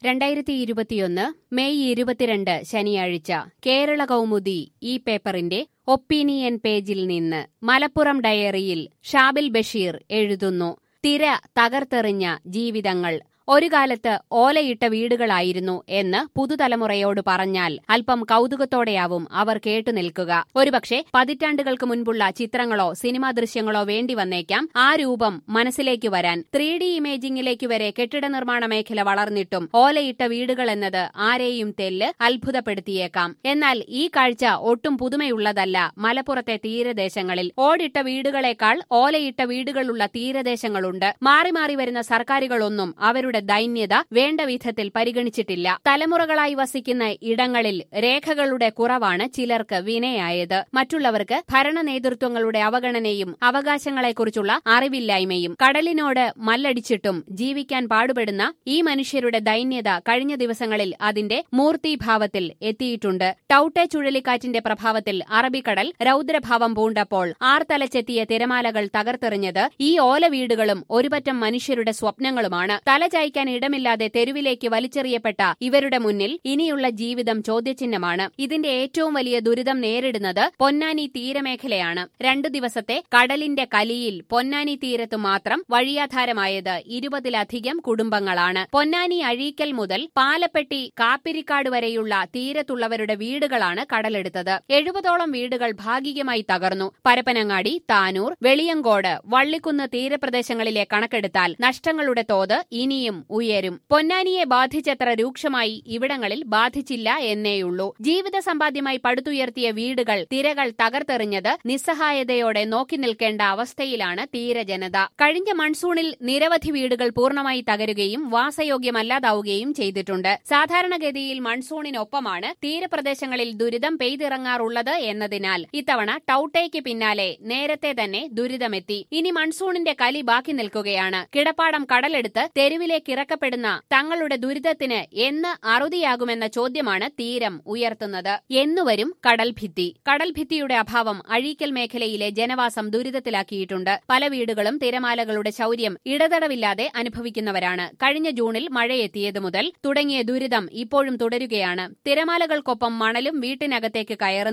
രണ്ടായിരത്തി ഇരുപത്തിയൊന്ന് മെയ് ഇരുപത്തിരണ്ട് ശനിയാഴ്ച കേരള കൗമുദി ഈ പേപ്പറിന്റെ ഒപ്പീനിയൻ പേജിൽ നിന്ന് മലപ്പുറം ഡയറിയിൽ ഷാബിൽ ബഷീർ എഴുതുന്നു തിര തകർത്തെറിഞ്ഞ ജീവിതങ്ങൾ ഒരു കാലത്ത് ഓലയിട്ട വീടുകളായിരുന്നു എന്ന് പുതുതലമുറയോട് പറഞ്ഞാൽ അല്പം കൗതുകത്തോടെയാവും അവർ കേട്ടു നിൽക്കുക ഒരുപക്ഷെ പതിറ്റാണ്ടുകൾക്ക് മുൻപുള്ള ചിത്രങ്ങളോ സിനിമാ ദൃശ്യങ്ങളോ വേണ്ടി വന്നേക്കാം ആ രൂപം മനസ്സിലേക്ക് വരാൻ ത്രീ ഡി ഇമേജിംഗിലേക്ക് വരെ കെട്ടിട നിർമ്മാണ മേഖല വളർന്നിട്ടും ഓലയിട്ട വീടുകൾ എന്നത് ആരെയും തെല്ല് അത്ഭുതപ്പെടുത്തിയേക്കാം എന്നാൽ ഈ കാഴ്ച ഒട്ടും പുതുമയുള്ളതല്ല മലപ്പുറത്തെ തീരദേശങ്ങളിൽ ഓടിട്ട വീടുകളെക്കാൾ ഓലയിട്ട വീടുകളുള്ള തീരദേശങ്ങളുണ്ട് മാറി മാറി വരുന്ന സർക്കാരുകളൊന്നും അവരുടെ ദൈന്യത വേണ്ട വിധത്തിൽ പരിഗണിച്ചിട്ടില്ല തലമുറകളായി വസിക്കുന്ന ഇടങ്ങളിൽ രേഖകളുടെ കുറവാണ് ചിലർക്ക് വിനയായത് മറ്റുള്ളവർക്ക് ഭരണ നേതൃത്വങ്ങളുടെ അവഗണനയും അവകാശങ്ങളെക്കുറിച്ചുള്ള അറിവില്ലായ്മയും കടലിനോട് മല്ലടിച്ചിട്ടും ജീവിക്കാൻ പാടുപെടുന്ന ഈ മനുഷ്യരുടെ ദൈന്യത കഴിഞ്ഞ ദിവസങ്ങളിൽ അതിന്റെ മൂർത്തിഭാവത്തിൽ എത്തിയിട്ടുണ്ട് ടൌട്ടെ ചുഴലിക്കാറ്റിന്റെ പ്രഭാവത്തിൽ അറബിക്കടൽ രൌദ്രഭാവം പൂണ്ടപ്പോൾ ആർത്തലച്ചെത്തിയ തിരമാലകൾ തകർത്തെറിഞ്ഞത് ഈ ഓല വീടുകളും ഒരുപറ്റം മനുഷ്യരുടെ സ്വപ്നങ്ങളുമാണ് തലചായ്ക്കാൻ ഇടമില്ലാതെ തെരുവിലേക്ക് വലിച്ചെറിയപ്പെട്ട ഇവരുടെ മുന്നിൽ ഇനിയുള്ള ജീവിതം ചോദ്യചിഹ്നമാണ് ഇതിന്റെ ഏറ്റവും വലിയ ദുരിതം നേരിടുന്നത് പൊന്നാനി തീരമേഖലയാണ് രണ്ടു ദിവസത്തെ കടലിന്റെ കലിയിൽ പൊന്നാനി തീരത്തു മാത്രം വഴിയാധാരമായത് ഇരുപതിലധികം കുടുംബങ്ങളാണ് പൊന്നാനി അഴീക്കൽ മുതൽ പാലപ്പെട്ടി കാപ്പിരിക്കാട് വരെയുള്ള തീരത്തുള്ളവരുടെ വീടുകളാണ് കടലെടുത്തത് എഴുപതോളം വീടുകൾ ഭാഗികമായി തകർന്നു പരപ്പനങ്ങാടി താനൂർ വെളിയങ്കോട് വള്ളിക്കുന്ന് തീരപ്രദേശങ്ങളിലെ കണക്കെടുത്താൽ നഷ്ടങ്ങളുടെ തോത് ഇനിയും ഉയരും പൊന്നാനിയെ ബാധിച്ചത്ര രൂക്ഷമായി ഇവിടങ്ങളിൽ ബാധിച്ചില്ല എന്നേയുള്ളൂ ജീവിത സമ്പാദ്യമായി പടുത്തുയർത്തിയ വീടുകൾ തിരകൾ തകർത്തെറിഞ്ഞത് നിസ്സഹായതയോടെ നോക്കി നിൽക്കേണ്ട അവസ്ഥയിലാണ് തീരജനത കഴിഞ്ഞ മൺസൂണിൽ നിരവധി വീടുകൾ പൂർണ്ണമായി തകരുകയും വാസയോഗ്യമല്ലാതാവുകയും ചെയ്തിട്ടുണ്ട് സാധാരണഗതിയിൽ മൺസൂണിനൊപ്പമാണ് തീരപ്രദേശങ്ങളിൽ ദുരിതം പെയ്തിറങ്ങാറുള്ളത് എന്നതിനാൽ ഇത്തവണ ടൌട്ടേക്ക് പിന്നാലെ നേരത്തെ തന്നെ ദുരിതമെത്തി ഇനി മൺസൂണിന്റെ കലി ബാക്കി നിൽക്കുകയാണ് കിടപ്പാടം കടലെടുത്ത് തെരുവിലേക്ക് ഇറക്കപ്പെടുന്ന തങ്ങളുടെ ദുരിതത്തിന് എന്ന് അറുതിയാകുമെന്ന ചോദ്യമാണ് തീരം ഉയർത്തുന്നത് എന്നുവരും കടൽഭിത്തി കടൽഭിത്തിയുടെ അഭാവം അഴീക്കൽ മേഖലയിലെ ജനവാസം ദുരിതത്തിലാക്കിയിട്ടുണ്ട് പല വീടുകളും തിരമാലകളുടെ ശൌര്യം ഇടതടവില്ലാതെ അനുഭവിക്കുന്നവരാണ് കഴിഞ്ഞ ജൂണിൽ മഴയെത്തിയത് മുതൽ തുടങ്ങിയ ദുരിതം ഇപ്പോഴും തുടരുകയാണ് തിരമാലകൾക്കൊപ്പം മണലും വീട്ടിനകത്തേക്ക് കയറുന്നു